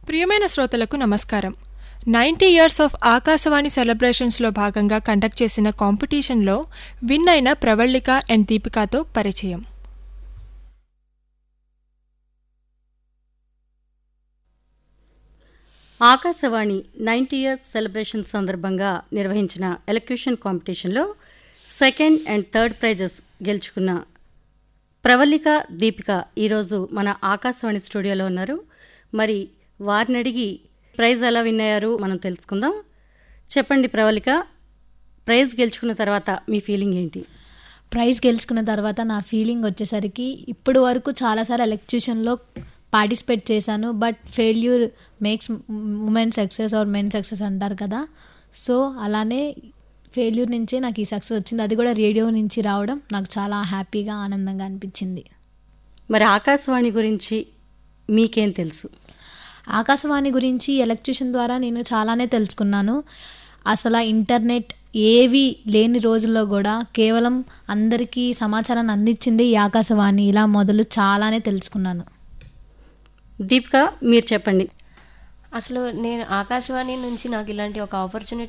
ప్రియమైన శ్రోతలకు నమస్కారం నైంటీ ఇయర్స్ ఆఫ్ ఆకాశవాణి సెలబ్రేషన్స్లో భాగంగా కండక్ట్ చేసిన కాంపిటీషన్లో విన్ అయిన ప్రవళిక అండ్ దీపికాతో పరిచయం ఆకాశవాణి నైంటీ ఇయర్స్ సెలబ్రేషన్ సందర్భంగా నిర్వహించిన ఎలక్యూషన్ కాంపిటీషన్లో సెకండ్ అండ్ థర్డ్ ప్రైజెస్ గెలుచుకున్న ప్రవల్లిక దీపిక ఈరోజు మన ఆకాశవాణి స్టూడియోలో ఉన్నారు మరి వారిని అడిగి ప్రైజ్ ఎలా విన్ అయ్యారు మనం తెలుసుకుందాం చెప్పండి ప్రవల్లిక ప్రైజ్ గెలుచుకున్న తర్వాత మీ ఫీలింగ్ ఏంటి ప్రైజ్ గెలుచుకున్న తర్వాత నా ఫీలింగ్ వచ్చేసరికి ఇప్పుడు వరకు చాలాసార్లు ఎలక్ట్యూషన్లో పార్టిసిపేట్ చేశాను but failure makes women success or men success అంటారు కదా సో అలానే ఫెయిల్యూర్ నుంచే నాకు ఈ సక్సెస్ వచ్చింది అది కూడా రేడియో నుంచి రావడం నాకు చాలా హ్యాపీగా ఆనందంగా అనిపించింది మరి ఆకాశవాణి గురించి మీకేం తెలుసు ఆకాశవాణి గురించి ఎలక్ట్యూషన్ ద్వారా నేను చాలానే తెలుసుకున్నాను అసలు ఆ ఇంటర్నెట్ ఏవి లేని రోజుల్లో కూడా కేవలం అందరికీ సమాచారాన్ని అందించింది ఈ ఆకాశవాణి ఇలా మొదలు చాలానే తెలుసుకున్నాను దీపిక మీరు చెప్పండి అసలు నేను ఆకాశవాణి నుంచి నాకు ఇలాంటి ఒక ఆపర్చునిటీ